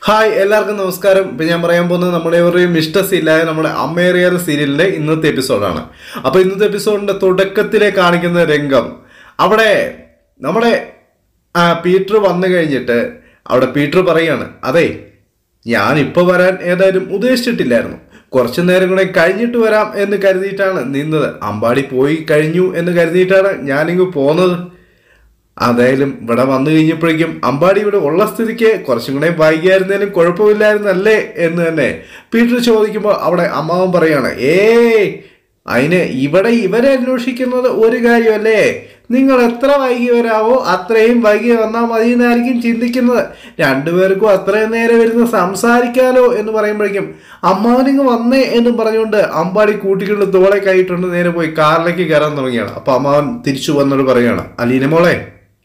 hi എല്ലാവർക്കും നമസ്കാരം ഇപ്പം ഞാൻ പറയാൻ പോകുന്നത് നമ്മുടെ ഒരു ഇഷ്ടസില്ലായ നമ്മുടെ അമ്മേറിയാതെ സീരിയലിന്റെ ഇന്നത്തെ എപ്പിസോഡാണ് അപ്പോൾ ഇന്നത്തെ എപ്പിസോഡിന്റെ തുടക്കത്തിലെ കാണിക്കുന്ന രംഗം അവിടെ നമ്മുടെ ആ, പീറ്റർ വന്നു കഴിഞ്ഞിട്ട് അവിടെ പീറ്റർ പറയാണ് അതെ ഞാൻ ഇപ്പോൾ വരാൻ ഏതായാലും ഉദ്ദേശിച്ചിട്ടില്ലായിരുന്നു കുറച്ചു നേരം കൂടെ കഴിഞ്ഞിട്ട് വരാം എന്ന് കരുതിയിട്ടാണ് നിന്നത് അമ്പാടി പോയി കഴിഞ്ഞു എന്ന് കരുതിയിട്ടാണ് ഞാനിങ്ങ് പോന്നത് അതായാലും ഇവിടെ വന്നു കഴിഞ്ഞപ്പോഴേക്കും അമ്പാടി ഇവിടെ ഉള്ള സ്ഥിതിക്ക് കുറച്ചും കൂടെ വൈകിയായിരുന്നാലും കുഴപ്പമില്ലായിരുന്നല്ലേ എന്ന് തന്നെ പീറ്റർ ചോദിക്കുമ്പോൾ അവിടെ അമ്മാവൻ പറയാണ് ഏയ് അതിന് ഇവിടെ ഇവരെ അന്വേഷിക്കുന്നത് ഒരു കാര്യമല്ലേ നിങ്ങൾ എത്ര വൈകി വരാവോ അത്രയും വൈകി വന്നാൽ മതി എന്നായിരിക്കും ചിന്തിക്കുന്നത് രണ്ടുപേർക്കും അത്രയും നേരം ഇരുന്ന് സംസാരിക്കാലോ എന്ന് പറയുമ്പോഴേക്കും അമ്മാവനിങ് വന്നേ എന്ന് പറഞ്ഞുകൊണ്ട് അമ്പാടി കൂട്ടിക്കൊണ്ട് തോളെ കൈയിട്ടുണ്ട് നേരെ പോയി കാറിലേക്ക് കയറാൻ തുടങ്ങിയാണ് അപ്പൊ അമ്മാവൻ തിരിച്ചു വന്നോട് പറയുകയാണ് അലീന മോളെ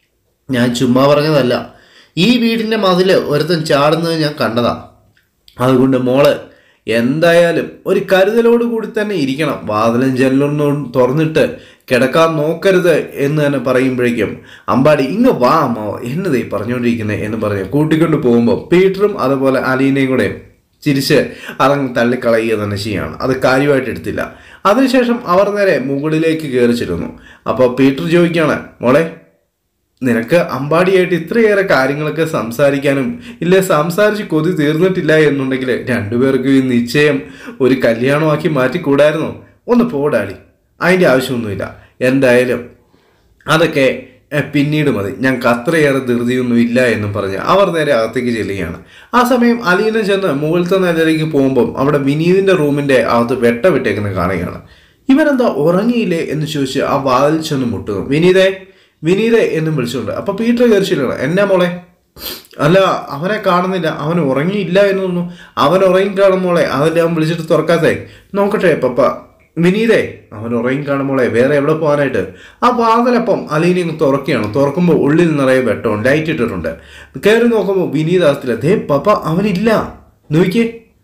ഞാൻ ചുമ്മാ പറഞ്ഞതല്ല ഈ വീടിൻ്റെ മതിൽ ഒരുത്തൻ ചാടുന്നത് ഞാൻ കണ്ടതാ അതുകൊണ്ട് മോള് എന്തായാലും ഒരു കരുതലോട് കൂടി തന്നെ ഇരിക്കണം വാതിലും ജനലൊന്നും തുറന്നിട്ട് കിടക്കാൻ നോക്കരുത് എന്ന് തന്നെ പറയുമ്പോഴേക്കും അമ്പാടി ഇങ്ങ് വാ അമ്മാവ എന്നതേ പറഞ്ഞുകൊണ്ടിരിക്കുന്നത് എന്ന് പറഞ്ഞ് കൂട്ടിക്കൊണ്ട് പോകുമ്പോൾ പീറ്ററും അതുപോലെ അലീനയും കൂടെ ചിരിച്ച് അതങ്ങ് തള്ളിക്കളയുക തന്നെ ചെയ്യാണ് അത് കാര്യമായിട്ട് എടുത്തില്ല അതിനുശേഷം അവർ നേരെ മുകളിലേക്ക് കയറി ചെല്ലുന്നു അപ്പോൾ പീറ്റർ ചോദിക്കുകയാണ് മോളെ നിനക്ക് അമ്പാടിയായിട്ട് ഇത്രയേറെ കാര്യങ്ങളൊക്കെ സംസാരിക്കാനും ഇല്ല സംസാരിച്ച് കൊതി തീർന്നിട്ടില്ല എന്നുണ്ടെങ്കിൽ രണ്ടുപേർക്കും ഈ നിശ്ചയം ഒരു കല്യാണമാക്കി മാറ്റിക്കൂടായിരുന്നോ ഒന്ന് പോടാടി അതിൻ്റെ ആവശ്യമൊന്നുമില്ല എന്തായാലും അതൊക്കെ എഹ്, പിന്നീട് മതി ഞങ്ങൾക്ക് അത്രയേറെ ധൃതിയൊന്നും ഇല്ല എന്നും പറഞ്ഞ് അവർ നേരെ അകത്തേക്ക് ചെല്ലുകയാണ് ആ സമയം അലീന ചെന്ന് മുകളിലത്തെ നിലയിലേക്ക് പോകുമ്പം അവിടെ വിനീതിൻ്റെ റൂമിൻ്റെ അകത്ത് വെട്ട വിട്ടേക്കുന്നത് കാണുകയാണ് ഇവനെന്താ ഉറങ്ങിയില്ലേ എന്ന് ചോദിച്ച് ആ വാതിൽ ചെന്ന് മുട്ടുന്നു വിനീതേ വിനീതേ എന്നും വിളിച്ചുകൊണ്ട് അപ്പൊ പീറ്റർ കയറിച്ചില്ല എന്നാ മോളെ അല്ല അവനെ കാണുന്നില്ല അവൻ ഉറങ്ങിയില്ല എന്ന് തോന്നുന്നു അവൻ ഉറങ്ങി കാണും മോളെ അതല്ലേ അവൻ വിളിച്ചിട്ട് തുറക്കാത്തേ നോക്കട്ടെ പപ്പ വിനീതേ അവൻ ഉറങ്ങി കാണും മോളെ വേറെ എവിടെ പോകാനായിട്ട് ആ വാതിലപ്പം അലീനി അങ്ങ് തുറക്കുകയാണ് തുറക്കുമ്പോൾ ഉള്ളിൽ നിറയെ വെട്ടവും ലൈറ്റ് ഇട്ടിട്ടുണ്ട് കയറി നോക്കുമ്പോൾ വിനീത് അകത്തില്ല ദേ പപ്പ അവനില്ല നോക്കിയേ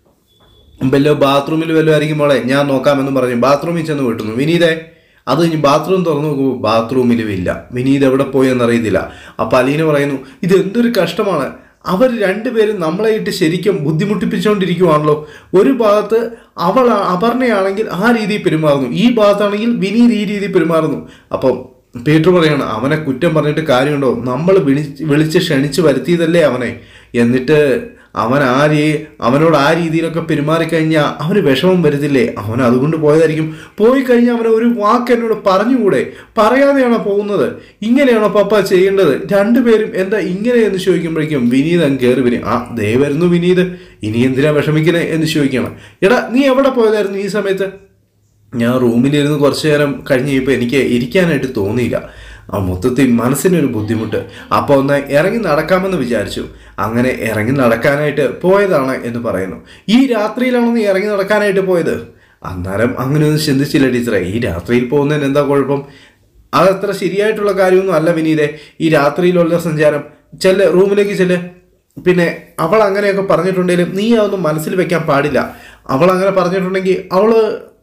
വല്ലോ ബാത്റൂമിൽ വല്ലതും ആയിരിക്കും മോളെ ഞാൻ നോക്കാമെന്ന് പറഞ്ഞു ബാത്റൂമിൽ ചെന്ന് വിട്ടുന്നു വിനീതേ അത് കഴിഞ്ഞ് ബാത്റൂം തുറന്നു നോക്കുമ്പോൾ ബാത്റൂമിലും ഇല്ല വിനീത് എവിടെ പോയി എന്നറിയത്തില്ല അപ്പം അലീന പറയുന്നു ഇത് എന്തൊരു കഷ്ടമാണ് അവർ രണ്ടുപേരും നമ്മളെ ഇട്ട് ശരിക്കും ബുദ്ധിമുട്ടിപ്പിച്ചുകൊണ്ടിരിക്കുവാണല്ലോ ഒരു ഭാഗത്ത് അവൾ അപർണയാണെങ്കിൽ ആ രീതിയിൽ പെരുമാറുന്നു ഈ ഭാഗത്താണെങ്കിൽ വിനീത് ഈ രീതിയിൽ പെരുമാറുന്നു അപ്പം പീറ്റർ പറയാണ് അവനെ കുറ്റം പറഞ്ഞിട്ട് കാര്യമുണ്ടോ നമ്മൾ വിളിച്ച് വിളിച്ച് ക്ഷണിച്ച് വരുത്തിയതല്ലേ അവനെ എന്നിട്ട് അവൻ ആ രീ അവനോട് ആ രീതിയിലൊക്കെ പെരുമാറിക്കഴിഞ്ഞാൽ അവന് വിഷമം വരുന്നില്ലേ അവൻ അതുകൊണ്ട് പോയതായിരിക്കും പോയി കഴിഞ്ഞാൽ അവന് ഒരു വാക്ക് എന്നോട് പറഞ്ഞുകൂടെ പറയാതെയാണോ പോകുന്നത് ഇങ്ങനെയാണോ പപ്പ ചെയ്യേണ്ടത് രണ്ടുപേരും എന്താ ഇങ്ങനെ എന്ന് ചോദിക്കുമ്പോഴേക്കും വിനീത് അങ്ങ് കയറി വരും ആ ദേ വരുന്നു വിനീത് ഇനി എന്തിനാ വിഷമിക്കുന്നത് എന്ന് ചോദിക്കണം എടാ നീ എവിടെ പോയതായിരുന്നു ഈ സമയത്ത് ഞാൻ റൂമിലിരുന്ന് കുറച്ചു നേരം കഴിഞ്ഞ് കഴിയുമ്പോൾ എനിക്ക് ഇരിക്കാനായിട്ട് തോന്നിയില്ല ആ മൊത്തത്തിൽ മനസ്സിനൊരു ബുദ്ധിമുട്ട് അപ്പോൾ ഒന്ന് ഇറങ്ങി നടക്കാമെന്ന് വിചാരിച്ചു അങ്ങനെ ഇറങ്ങി നടക്കാനായിട്ട് പോയതാണ് എന്ന് പറയുന്നു ഈ രാത്രിയിലാണോ നീ ഇറങ്ങി നടക്കാനായിട്ട് പോയത് അന്നേരം അങ്ങനെയൊന്നും ചിന്തിച്ചില്ല ടീച്ചറെ ഈ രാത്രിയിൽ പോകുന്നതിന് എന്താ കുഴപ്പം അതത്ര ശരിയായിട്ടുള്ള കാര്യമൊന്നും അല്ല വിനീതെ ഈ രാത്രിയിലുള്ള സഞ്ചാരം ചെല്ല് റൂമിലേക്ക് ചെല്ല് പിന്നെ അവൾ അങ്ങനെയൊക്കെ പറഞ്ഞിട്ടുണ്ടെങ്കിലും നീ അതൊന്നും മനസ്സിൽ വെക്കാൻ പാടില്ല അവൾ അങ്ങനെ പറഞ്ഞിട്ടുണ്ടെങ്കിൽ അവള്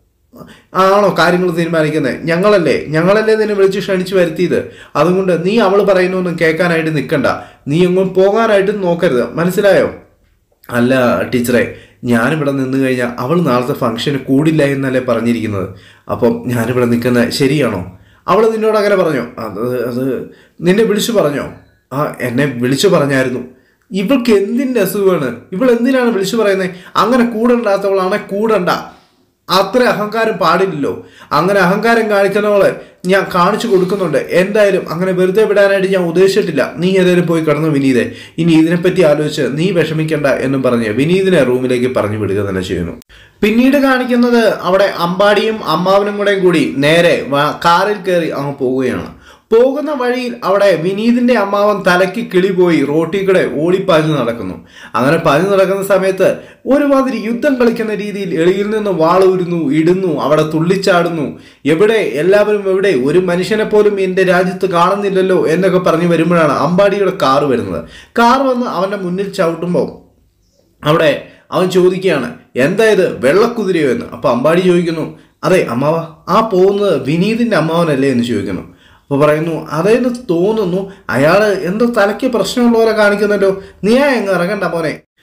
ആണോ കാര്യങ്ങൾ തീരുമാനിക്കുന്നത് ഞങ്ങളല്ലേ ഞങ്ങളല്ലേ നിന്നെ വിളിച്ച് ക്ഷണിച്ചു വരുത്തിയത് അതുകൊണ്ട് നീ അവൾ പറയുന്നൊന്നും കേൾക്കാനായിട്ട് നിൽക്കണ്ട നീ എങ്ങും പോകാനായിട്ട് നോക്കരുത് മനസ്സിലായോ അല്ല ടീച്ചറെ ഞാനിവിടെ നിന്ന് കഴിഞ്ഞാൽ അവൾ നാളത്തെ ഫംഗ്ഷന് കൂടില്ല എന്നല്ലേ പറഞ്ഞിരിക്കുന്നത് അപ്പം ഞാനിവിടെ നിൽക്കുന്നത് ശരിയാണോ അവൾ നിന്നോട് അങ്ങനെ പറഞ്ഞോ അത് അത് നിന്നെ വിളിച്ചു പറഞ്ഞോ ആ എന്നെ വിളിച്ചു പറഞ്ഞായിരുന്നു ഇവൾക്ക് എന്തിൻ്റെ അസുഖമാണ് ഇവൾ എന്തിനാണ് വിളിച്ചു പറയുന്നത് അങ്ങനെ കൂടണ്ടാത്തവളാണെ കൂടണ്ട അത്ര അഹങ്കാരം പാടില്ലല്ലോ അങ്ങനെ അഹങ്കാരം കാണിക്കുന്നവളെ ഞാൻ കാണിച്ചു കൊടുക്കുന്നുണ്ട് എന്തായാലും അങ്ങനെ വെറുതെ വിടാനായിട്ട് ഞാൻ ഉദ്ദേശിച്ചിട്ടില്ല നീ ഏതായാലും പോയി കിടന്നു വിനീതെ ഇനി ഇതിനെപ്പറ്റി ആലോചിച്ച് നീ വിഷമിക്കണ്ട എന്നും പറഞ്ഞ് വിനീതിനെ റൂമിലേക്ക് പറഞ്ഞു വിടുക തന്നെ ചെയ്യുന്നു പിന്നീട് കാണിക്കുന്നത് അവിടെ അമ്പാടിയും അമ്മാവനും കൂടെയും കൂടി നേരെ വ- കാറിൽ കയറി അങ്ങ് പോവുകയാണ് പോകുന്ന വഴിയിൽ അവിടെ വിനീതിന്റെ അമ്മാവൻ തലയ്ക്ക് കിളി പോയി റോട്ടിൽ കൂടെ ഓടിപ്പാഞ്ഞു നടക്കുന്നു അങ്ങനെ പാഞ്ഞു നടക്കുന്ന സമയത്ത് ഒരുമാതിരി യുദ്ധം കളിക്കുന്ന രീതിയിൽ എളിയിൽ നിന്ന് വാളൂരുന്നു ഇടുന്നു അവിടെ തുള്ളിച്ചാടുന്നു എവിടെ എല്ലാവരും എവിടെ ഒരു മനുഷ്യനെ പോലും എൻ്റെ രാജ്യത്ത് കാണുന്നില്ലല്ലോ എന്നൊക്കെ പറഞ്ഞു വരുമ്പോഴാണ് അമ്പാടിയുടെ കാറ് വരുന്നത് കാർ വന്ന് അവൻ്റെ മുന്നിൽ ചവിട്ടുമ്പോൾ അവിടെ അവൻ ചോദിക്കുകയാണ് എന്താ ഇത് വെള്ളക്കുതിരയോ എന്ന് അപ്പൊ അമ്പാടി ചോദിക്കുന്നു അതെ അമ്മാവ ആ പോകുന്നത് വിനീതിന്റെ അമ്മാവനല്ലേ എന്ന് ചോദിക്കുന്നു അപ്പൊ പറയുന്നു അതെന്ന് തോന്നുന്നു അയാള് എന്തോ തലയ്ക്ക് പ്രശ്നമുള്ള പോലെ കാണിക്കുന്നുണ്ടോ നീ എങ്ങ് ഇറങ്ങണ്ട മോനെ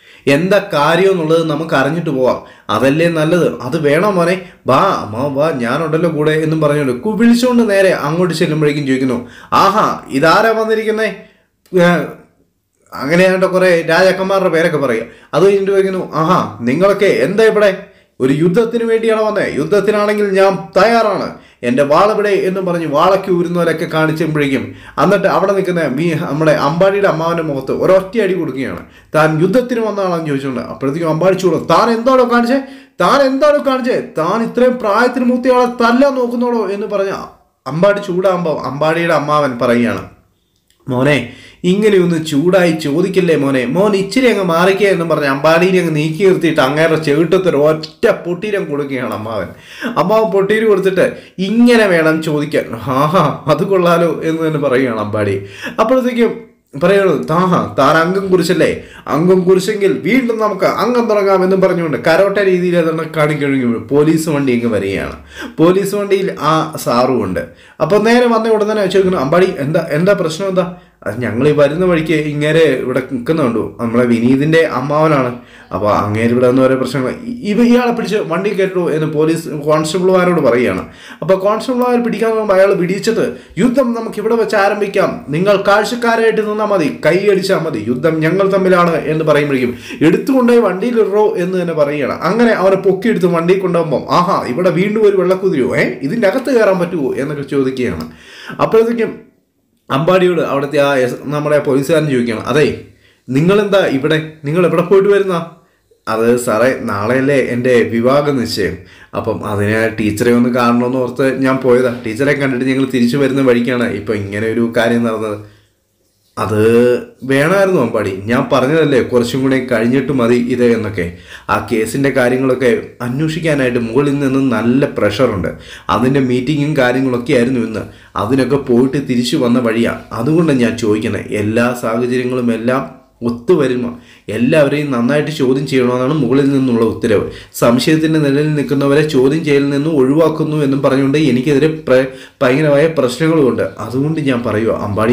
എന്താ കാര്യം എന്നുള്ളത് നമുക്ക് അറിഞ്ഞിട്ട് പോവാം അതല്ലേ നല്ലത് അത് വേണം മോനെ വാ അമ്മ വാ ഞാനുണ്ടല്ലോ കൂടെ എന്നും പറഞ്ഞുകൊണ്ട് കു- വിളിച്ചുകൊണ്ട് നേരെ അങ്ങോട്ട് ചെല്ലുമ്പോഴേക്കും ചോദിക്കുന്നു ആഹാ ഇതാരാ വന്നിരിക്കുന്നേ ഏഹ്, അങ്ങനെയാണ്ട് കുറെ രാജാക്കന്മാരുടെ പേരൊക്കെ പറയുക അത് കഴിഞ്ഞിട്ട് ചോദിക്കുന്നു ആഹാ നിങ്ങളൊക്കെ എന്താ ഇവിടെ ഒരു യുദ്ധത്തിന് വേണ്ടിയാണ് വന്നേ യുദ്ധത്തിനാണെങ്കിൽ ഞാൻ തയ്യാറാണ് എൻ്റെ വാളെവിടെ എന്ന് പറഞ്ഞ് വാളയ്ക്ക് ഊരുന്നവരൊക്കെ കാണിച്ചപ്പോഴേക്കും എന്നിട്ട് അവിടെ നിൽക്കുന്ന മീ നമ്മുടെ അമ്പാടിയുടെ അമ്മാവൻ്റെ മുഖത്ത് ഒരൊറ്റ അടി കൊടുക്കുകയാണ് താൻ യുദ്ധത്തിന് വന്നതാണെന്ന് ചോദിച്ചുകൊണ്ട് അപ്പോഴത്തേക്കും അമ്പാടി ചൂടും താൻ എന്താണോ കാണിച്ചേ താൻ എന്താണോ കാണിച്ചേ താൻ ഇത്രയും പ്രായത്തിന് മൂത്തയാളെ തല്ലാൻ നോക്കുന്നോളോ എന്ന് പറഞ്ഞ അമ്പാടി ചൂടാകുമ്പോൾ അമ്പാടിയുടെ അമ്മാവൻ പറയുകയാണ് മോനെ ഇങ്ങനെയൊന്ന് ചൂടായി ചോദിക്കല്ലേ മോനെ മോൻ ഇച്ചിരി അങ്ങ് മാറിക്കുക എന്ന് പറഞ്ഞ് അമ്പാടീനെ അങ്ങ് നീക്കി നിർത്തിയിട്ട് അങ്ങേറെ ചെവിട്ടത്തൊരു ഒറ്റ പൊട്ടീരം കൊടുക്കുകയാണ് അമ്മാവൻ അമ്മാവൻ പൊട്ടീര് കൊടുത്തിട്ട് ഇങ്ങനെ വേണം ചോദിക്കാൻ ആഹാ അത് കൊള്ളാലോ എന്ന് തന്നെ പറയുകയാണ് അമ്പാടി അപ്പോഴത്തേക്കും പറയുള്ളൂ താഹാ താൻ അംഗം കുറിച്ചല്ലേ അംഗം കുറിച്ചെങ്കിൽ വീണ്ടും നമുക്ക് അംഗം തുടങ്ങാം എന്ന് പറഞ്ഞുകൊണ്ട് കരോട്ട രീതിയിൽ അതെണ്ണം കാണിക്കഴിഞ്ഞു പോലീസ് വണ്ടി ഇങ്ങ് വരികയാണ് പോലീസ് വണ്ടിയിൽ ആ സാറും ഉണ്ട് അപ്പോൾ നേരെ വന്ന ഉടനെ തന്നെ ചോദിക്കുന്നു അമ്പാടി എന്താ എന്താ പ്രശ്നം എന്താ അത് ഞങ്ങൾ ഈ വരുന്ന വഴിക്ക് ഇങ്ങനെ ഇവിടെ നിൽക്കുന്നുണ്ടോ നമ്മളെ വിനീതിന്റെ അമ്മാവനാണ് അപ്പോൾ അങ്ങേര് ഇവിടെ നിന്ന് ഓരോ പ്രശ്നങ്ങൾ ഇ- ഇവ ഇയാളെ പിടിച്ച് വണ്ടി കയറ്റു എന്ന് പോലീസ് കോൺസ്റ്റബിൾമാരോട് പറയുകയാണ് അപ്പോൾ കോൺസ്റ്റബിൾമാർ പിടിക്കാൻ പോകുമ്പോൾ അയാൾ പിടിച്ചിട്ട് യുദ്ധം നമുക്ക് ഇവിടെ വെച്ച് ആരംഭിക്കാം നിങ്ങൾ കാഴ്ചക്കാരായിട്ട് നിന്നാൽ മതി കൈ അടിച്ചാൽ മതി യുദ്ധം ഞങ്ങൾ തമ്മിലാണ് എന്ന് പറയുമ്പോഴേക്കും എടുത്തുകൊണ്ടുപോയി വണ്ടിയിൽ ഇറോ എന്ന് തന്നെ പറയുകയാണ് അങ്ങനെ അവനെ പൊക്കിയെടുത്ത് വണ്ടിയിൽ കൊണ്ടുപോകുമ്പോൾ ആഹാ ഇവിടെ വീണ്ടും ഒരു വെള്ളക്കുതിരോ ഏ ഇതിൻ്റെ അകത്ത് കയറാൻ പറ്റുമോ എന്നൊക്കെ ചോദിക്കുകയാണ് അപ്പോഴത്തേക്കും അമ്പാടിയോട് അവിടുത്തെ ആ എസ് നമ്മുടെ പോലീസുകാരൻ ചോദിക്കണം അതെ നിങ്ങളെന്താ ഇവിടെ നിങ്ങൾ എവിടെ പോയിട്ട് വരുന്ന അത് സാറേ നാളെയല്ലേ എൻ്റെ വിവാഹ നിശ്ചയം അപ്പം അതിനെ ടീച്ചറെ ഒന്ന് കാണണമെന്ന് ഓർത്ത് ഞാൻ പോയതാ ടീച്ചറെ കണ്ടിട്ട് ഞങ്ങൾ തിരിച്ചു വരുന്ന വഴിക്കാണ് ഇപ്പം ഇങ്ങനെ ഒരു കാര്യം നടന്നത് അത് വേണമായിരുന്നു അമ്പാടി ഞാൻ പറഞ്ഞതല്ലേ കുറച്ചും കൂടി കഴിഞ്ഞിട്ട് മതി ഇത് എന്നൊക്കെ ആ കേസിൻ്റെ കാര്യങ്ങളൊക്കെ അന്വേഷിക്കാനായിട്ട് മുകളിൽ നിന്ന് നല്ല പ്രഷറുണ്ട് അതിൻ്റെ മീറ്റിങ്ങും കാര്യങ്ങളൊക്കെ ആയിരുന്നു ഇന്ന് അതിനൊക്കെ പോയിട്ട് തിരിച്ചു വന്ന വഴിയാണ് അതുകൊണ്ടാണ് ഞാൻ ചോദിക്കുന്നത് എല്ലാ സാഹചര്യങ്ങളും എല്ലാം ഒത്തുവരുമോ എല്ലാവരെയും നന്നായിട്ട് ചോദ്യം ചെയ്യണമെന്നാണ് മുകളിൽ നിന്നുള്ള ഉത്തരവ് സംശയത്തിൻ്റെ നിലയിൽ നിൽക്കുന്നവരെ ചോദ്യം ചെയ്യലിൽ നിന്നും ഒഴിവാക്കുന്നു എന്നും പറഞ്ഞുകൊണ്ട് എനിക്കെതിരെ പ്ര ഭയങ്കരമായ പ്രശ്നങ്ങളുമുണ്ട് അതുകൊണ്ട് ഞാൻ പറയുക അമ്പാടി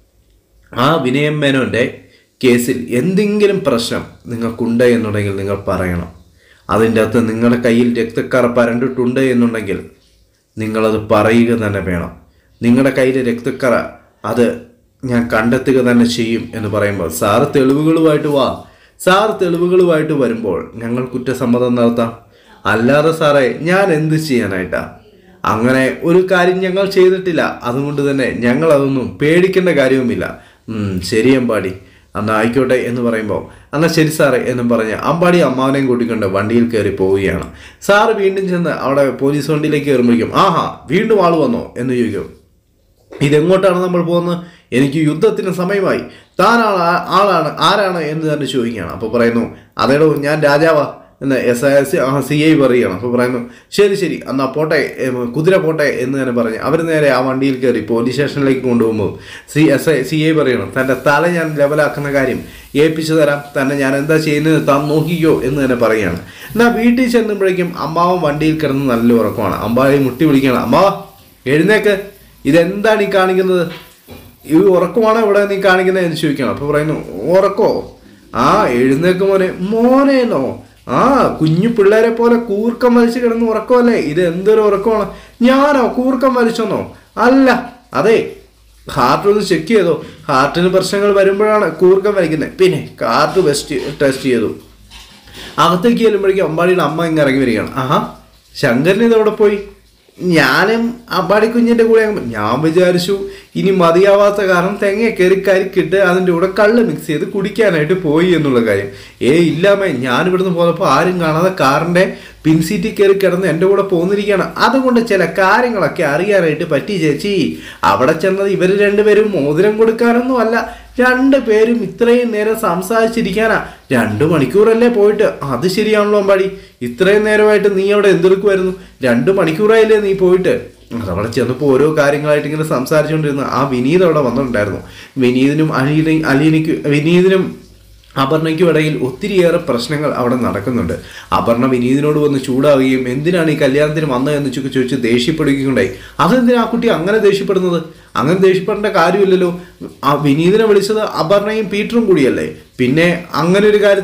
ആ വിനയം മേനോൻ്റെ കേസിൽ എന്തെങ്കിലും പ്രശ്നം നിങ്ങൾക്കുണ്ട് എന്നുണ്ടെങ്കിൽ നിങ്ങൾ പറയണം അതിൻ്റെ അകത്ത് നിങ്ങളുടെ കയ്യിൽ രക്തക്കറ പരണ്ടിട്ടുണ്ട് എന്നുണ്ടെങ്കിൽ നിങ്ങളത് പറയുക തന്നെ വേണം നിങ്ങളുടെ കയ്യിലെ രക്തക്കറ അത് ഞാൻ കണ്ടെത്തുക തന്നെ ചെയ്യും എന്ന് പറയുമ്പോൾ സാറ് തെളിവുകളുമായിട്ട് വാ സാർ തെളിവുകളുമായിട്ട് വരുമ്പോൾ ഞങ്ങൾ കുറ്റസമ്മതം നടത്താം അല്ലാതെ സാറേ ഞാൻ എന്ത് ചെയ്യാനായിട്ടാ അങ്ങനെ ഒരു കാര്യം ഞങ്ങൾ ചെയ്തിട്ടില്ല അതുകൊണ്ട് തന്നെ ഞങ്ങൾ അതൊന്നും പേടിക്കേണ്ട കാര്യവുമില്ല ഉം, ശരി അമ്പാടി അന്ന് ആയിക്കോട്ടെ എന്ന് പറയുമ്പോൾ എന്നാൽ ശരി സാറേ എന്നും പറഞ്ഞ് അമ്പാടി അമ്മാവനെയും കൂട്ടിക്കൊണ്ട് വണ്ടിയിൽ കയറി പോവുകയാണ് സാറ് വീണ്ടും ചെന്ന് അവിടെ പോലീസ് വണ്ടിയിലേക്ക് കയറുമ്പോഴേക്കും ആഹാ വീണ്ടും ആൾ വന്നോ എന്ന് ചോദിക്കും ഇതെങ്ങോട്ടാണ് നമ്മൾ പോകുന്നത് എനിക്ക് യുദ്ധത്തിന് സമയമായി താനാണ് ആ- ആളാണ് ആരാണ് എന്ന് തന്നെ ചോദിക്കുകയാണ് അപ്പോൾ പറയുന്നു അതേടോ ഞാൻ രാജാവാ എന്ന് എസ് ഐ സി ഐ പറയുകയാണ് അപ്പോൾ പറയുന്നു ശരി ശരി എന്നാ പോട്ടെ ഏം, കുതിര പോട്ടെ എന്ന് തന്നെ പറഞ്ഞ് അവർ നേരെ ആ വണ്ടിയിൽ കയറി പോലീസ് സ്റ്റേഷനിലേക്ക് കൊണ്ടുപോകുമ്പോൾ C S I C I പറയണം തൻ്റെ തല ഞാൻ ലെവലാക്കുന്ന കാര്യം ഏൽപ്പിച്ചു തരാം തന്നെ ഞാൻ എന്താ ചെയ്യുന്നത് താൻ നോക്കിക്കോ എന്ന് തന്നെ പറയുകയാണ് എന്നാൽ വീട്ടിൽ ചെന്നുമ്പോഴേക്കും അമ്മാവൻ വണ്ടിയിൽ കിടന്ന് നല്ല ഉറക്കമാണ് അമ്മാവെ മുട്ടി വിളിക്കുകയാണ് അമ്മാവ എഴുന്നേക്ക് ഇതെന്താണ് ഈ കാണിക്കുന്നത് ഈ ഉറക്കമാണോ ഇവിടെ നീ കാണിക്കുന്നത് എന്ന് ചോദിക്കണം അപ്പോൾ പറയുന്നു ഉറക്കോ ആ എഴുന്നേക്ക് മോനെ മോനേന്നോ ആ കുഞ്ഞു പിള്ളേരെ പോലെ കൂർക്കം വലിച്ച് കിടന്ന് ഉറക്കമല്ലേ ഇത് എന്തൊരു ഉറക്കമാണ് ഞാനോ കൂർക്കം വലിച്ചെന്നോ അല്ല അതെ ഹാർട്ട് ഒന്ന് ചെക്ക് ചെയ്തോ ഹാർട്ടിന് പ്രശ്നങ്ങൾ വരുമ്പോഴാണ് കൂർക്കം വലിക്കുന്നത് പിന്നെ ഹാർട്ട് ടെസ്റ്റ് ടെസ്റ്റ് ചെയ്തു അകത്തേക്ക് ചെല്ലുമ്പോഴേക്കും അമ്പാടിയുടെ അമ്മ ഇങ്ങ് ഇറങ്ങി വരികയാണ് ആഹാ ശങ്കരൻ ഇതവിടെ പോയി ഞാനും അമ്പാടി കുഞ്ഞിൻ്റെ കൂടെ അങ്ങ് ഞാൻ വിചാരിച്ചു ഇനി മതിയാവാത്ത കാരണം തെങ്ങ കയറി കരിക്കിട്ട് അതിൻ്റെ കൂടെ കള്ള് മിക്സ് ചെയ്ത് കുടിക്കാനായിട്ട് പോയി എന്നുള്ള കാര്യം ഏ ഇല്ലാമേ ഞാൻ ഇവിടുന്ന് പോന്നപ്പോൾ ആരും കാണാതെ കാറിൻ്റെ പിൻസീറ്റിൽ കയറി കിടന്ന് എൻ്റെ കൂടെ പോന്നിരിക്കുകയാണ് അതുകൊണ്ട് ചില കാര്യങ്ങളൊക്കെ അറിയാനായിട്ട് പറ്റി ചേച്ചി അവിടെ ചെന്നത് ഇവർ രണ്ടുപേരും മോതിരം കൊടുക്കാനൊന്നും അല്ല രണ്ട് പേരും ഇത്രയും നേരം സംസാരിച്ചിരിക്കാനാ രണ്ടു മണിക്കൂറല്ലേ പോയിട്ട് അത് ശരിയാണല്ലോ അമ്പാടി ഇത്രയും നേരമായിട്ട് നീ അവിടെ എന്തെടുക്കുമായിരുന്നു രണ്ട് മണിക്കൂറായില്ലേ നീ പോയിട്ട് അതവിടെ ചെന്നപ്പോൾ ഓരോ കാര്യങ്ങളായിട്ട് ഇങ്ങനെ സംസാരിച്ചുകൊണ്ടിരുന്ന ആ വിനീത് അവിടെ വന്നിട്ടുണ്ടായിരുന്നു വിനീതിനും അലീന അലീനയ്ക്ക് വിനീതിനും അപർണയ്ക്കും ഇടയിൽ ഒത്തിരിയേറെ പ്രശ്നങ്ങൾ അവിടെ നടക്കുന്നുണ്ട് അപർണ വിനീതിനോട് വന്ന് ചൂടാവുകയും എന്തിനാണ് ഈ കല്യാണത്തിന് വന്നതെന്ന് ചൊക്കെ ചോദിച്ച് ദേഷ്യപ്പെടുകയുണ്ടായി അതെന്തിനാ ആ കുട്ടി അങ്ങനെ ദേഷ്യപ്പെടുന്നത് അങ്ങനെ ദേഷ്യപ്പെടേണ്ട കാര്യമില്ലല്ലോ ആ വിനീതിനെ വിളിച്ചത് അപർണയും പീറ്ററും കൂടിയല്ലേ പിന്നെ അങ്ങനെ ഒരു കാര്യത്തിന്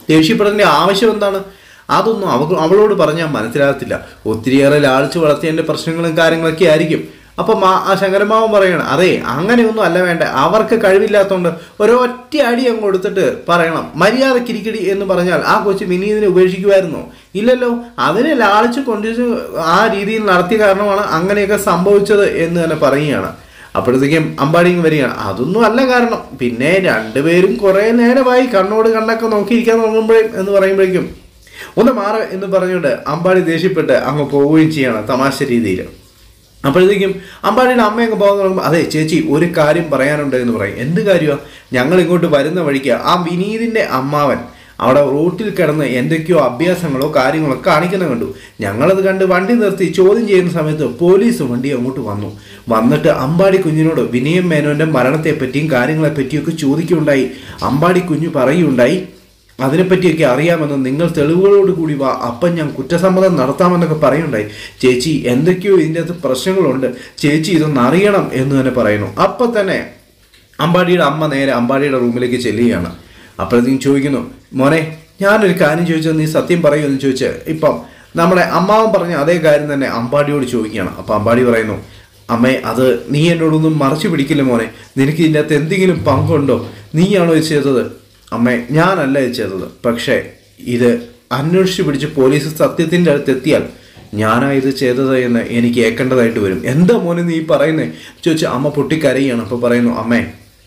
ദേഷ്യപ്പെടേണ്ട ആവശ്യം എന്താണ് അതൊന്നും അവ അവളോട് പറഞ്ഞാൽ മനസ്സിലാകത്തില്ല ഒത്തിരിയേറെ ലാളിച്ച് വളർത്തിയതിൻ്റെ പ്രശ്നങ്ങളും കാര്യങ്ങളൊക്കെ ആയിരിക്കും അപ്പം മാ- ആ ശങ്കരമാവൻ പറയണം അതെ അങ്ങനെയൊന്നും അല്ല വേണ്ട അവർക്ക് കഴിവില്ലാത്തതുകൊണ്ട് ഒരൊറ്റ അടി അങ്ങ് കൊടുത്തിട്ട് പറയണം മര്യാദ കിരിക്കിടി എന്ന് പറഞ്ഞാൽ ആ കൊച്ചു വിനീതിനെ ഉപേക്ഷിക്കുമായിരുന്നോ ഇല്ലല്ലോ അതിനെ ലാളിച്ച് കൊണ്ടുവച്ച് ആ രീതിയിൽ നടത്തിയ കാരണമാണ് അങ്ങനെയൊക്കെ സംഭവിച്ചത് എന്ന് തന്നെ പറയുകയാണ് അപ്പോഴത്തേക്കും അമ്പാടിയും വരികയാണ് അതൊന്നും അല്ല കാരണം പിന്നെ രണ്ടുപേരും കുറേ നേരമായി കണ്ണോട് കണ്ണൊക്കെ നോക്കിയിരിക്കാൻ തുടങ്ങുമ്പോഴേ എന്ന് പറയുമ്പോഴേക്കും ഒന്ന് മാറ എന്ന് പറഞ്ഞുകൊണ്ട് അമ്പാടി ദേഷ്യപ്പെട്ട് അങ്ങ് പോവുകയും ചെയ്യണം തമാശ രീതിയിൽ അപ്പോഴത്തേക്കും അമ്പാടിയുടെ അമ്മയൊക്കെ പോകാൻ തുടങ്ങുമ്പോൾ അതെ ചേച്ചി ഒരു കാര്യം പറയാനുണ്ട് എന്ന് പറയും എന്ത് കാര്യമാണ് ഞങ്ങൾ ഇങ്ങോട്ട് വരുന്ന വഴിക്ക് ആ വിനീതിൻ്റെ അമ്മാവൻ അവിടെ റൂട്ടിൽ കിടന്ന് എന്തൊക്കെയോ അഭ്യാസങ്ങളോ കാര്യങ്ങളോ കാണിക്കുന്ന കണ്ടു ഞങ്ങളത് കണ്ട് വണ്ടി നിർത്തി ചോദ്യം ചെയ്യുന്ന സമയത്ത് പോലീസ് വണ്ടി അങ്ങോട്ട് വന്നു വന്നിട്ട് അമ്പാടി കുഞ്ഞിനോട് വിനയം മേനോന്റെ മരണത്തെപ്പറ്റിയും കാര്യങ്ങളെപ്പറ്റിയും ഒക്കെ ചോദിക്കുകയുണ്ടായി അമ്പാടി കുഞ്ഞു പറയുകയുണ്ടായി അതിനെപ്പറ്റിയൊക്കെ അറിയാമെന്ന് നിങ്ങൾ തെളിവുകളോട് കൂടി വാ അപ്പം ഞാൻ കുറ്റസമ്മതം നടത്താമെന്നൊക്കെ പറയുണ്ടായി ചേച്ചി എന്തൊക്കെയോ ഇതിൻ്റെ അകത്ത് പ്രശ്നങ്ങളുണ്ട് ചേച്ചി ഇതൊന്ന് അറിയണം എന്ന് തന്നെ പറയുന്നു അപ്പം തന്നെ അമ്പാടിയുടെ അമ്മ നേരെ അമ്പാടിയുടെ റൂമിലേക്ക് ചെല്ലുകയാണ് അപ്പോഴത്തേക്കും ചോദിക്കുന്നു മോനെ ഞാനൊരു കാര്യം ചോദിച്ചത് നീ സത്യം പറയുമെന്ന് ചോദിച്ച് ഇപ്പം നമ്മുടെ അമ്മാവൻ പറഞ്ഞ അതേ കാര്യം തന്നെ അമ്പാടിയോട് ചോദിക്കുകയാണ് അപ്പം അമ്പാടി പറയുന്നു അമ്മേ അത് നീ എന്നോടൊന്നും മറച്ചു പിടിക്കില്ല മോനെ നിനക്ക് ഇതിൻ്റെ അകത്ത് എന്തെങ്കിലും പങ്കുണ്ടോ നീയാണോ ഇത് ചെയ്തത് അമ്മേ ഞാനല്ല ഇത് ചെയ്തത് പക്ഷേ ഇത് അന്വേഷിച്ച് പിടിച്ച് പോലീസ് സത്യത്തിൻ്റെ അടുത്ത് എത്തിയാൽ ഞാനാ ഇത് ചെയ്തത് എന്ന് എനിക്ക് ഏക്കേണ്ടതായിട്ട് വരും എന്താ മോനെ നീ പറയുന്നേ ചോദിച്ചു അമ്മ പൊട്ടിക്കരയാണ് അപ്പോൾ പറയുന്നു അമ്മേ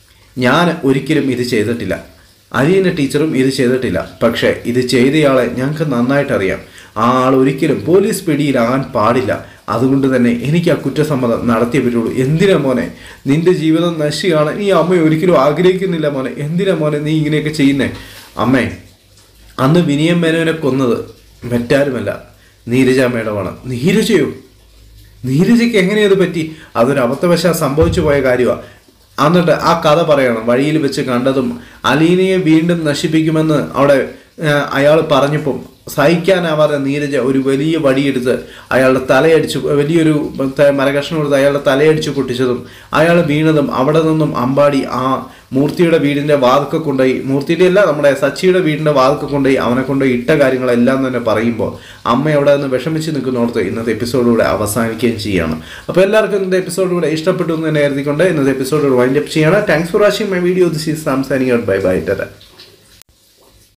ഞാൻ ഒരിക്കലും ഇത് ചെയ്തിട്ടില്ല അരിയന ടീച്ചറും ഇത് ചെയ്തിട്ടില്ല പക്ഷേ ഇത് ചെയ്തയാളെ ഞങ്ങൾക്ക് നന്നായിട്ട് അറിയാം ആ ആൾ ഒരിക്കലും പോലീസ് പിടിയിലാകാൻ പാടില്ല അതുകൊണ്ട് തന്നെ എനിക്ക് ആ കുറ്റസമ്മതം നടത്തിയേ പറ്റുള്ളൂ എന്തിനാ മോനെ നിന്റെ ജീവിതം നശിയാണ് ഈ അമ്മ ഒരിക്കലും ആഗ്രഹിക്കുന്നില്ല മോനെ എന്തിനാ മോനെ നീ ഇങ്ങനെയൊക്കെ ചെയ്യുന്നേ അമ്മേ അന്ന് വിനിയം മേനോനെ കൊന്നത് മറ്റാരുമല്ല നീരജ മേഡമാണ് നീരജയോ നീരജയ്ക്ക് എങ്ങനെയത് പറ്റി അതൊരു അബദ്ധവശാൽ സംഭവിച്ചു പോയ കാര്യമാണ് എന്നിട്ട് ആ കഥ പറയണം വഴിയിൽ വെച്ച് കണ്ടതും അലീനയെ വീണ്ടും നശിപ്പിക്കുമെന്ന് അവിടെ അയാൾ പറഞ്ഞപ്പം സഹിക്കാനാവാതെ നീരജ ഒരു വലിയ വടിയെടുത്ത് അയാളുടെ തലയടിച്ച് വലിയൊരു ത- മരകഷ്ണം എടുത്ത് അയാളുടെ തലയടിച്ച് പൊട്ടിച്ചതും അയാൾ വീണതും അവിടെ നിന്നും അമ്പാടി ആ മൂർത്തിയുടെ വീടിന്റെ വാതൊക്കെ കൊണ്ടുപോയി മൂർത്തിയുടെ അല്ല നമ്മുടെ സച്ചിയുടെ വീടിന്റെ വാതൊക്കെ കൊണ്ടുപോയി അവനെ കൊണ്ടുപോയി ഇട്ട കാര്യങ്ങളെല്ലാം തന്നെ പറയുമ്പോൾ അമ്മ അവിടെ നിന്ന് വിഷമിച്ച് നിൽക്കുന്നിടത്ത് ഇന്നത്തെ എപ്പിസോഡിലൂടെ അവസാനിക്കുകയും ചെയ്യാണ് അപ്പോൾ എല്ലാവർക്കും ഇന്നത്തെ എപ്പിസോഡിലൂടെ ഇഷ്ടപ്പെട്ടു എന്ന് തന്നെ കരുതിക്കൊണ്ട് ഇന്നത്തെ എപ്പിസോഡിലൂടെ വൈൻഡ് അപ്പ് ചെയ്യണം thanks for watching my video this is സംസാരിങ് ബൈ ബൈ ടാറ്റ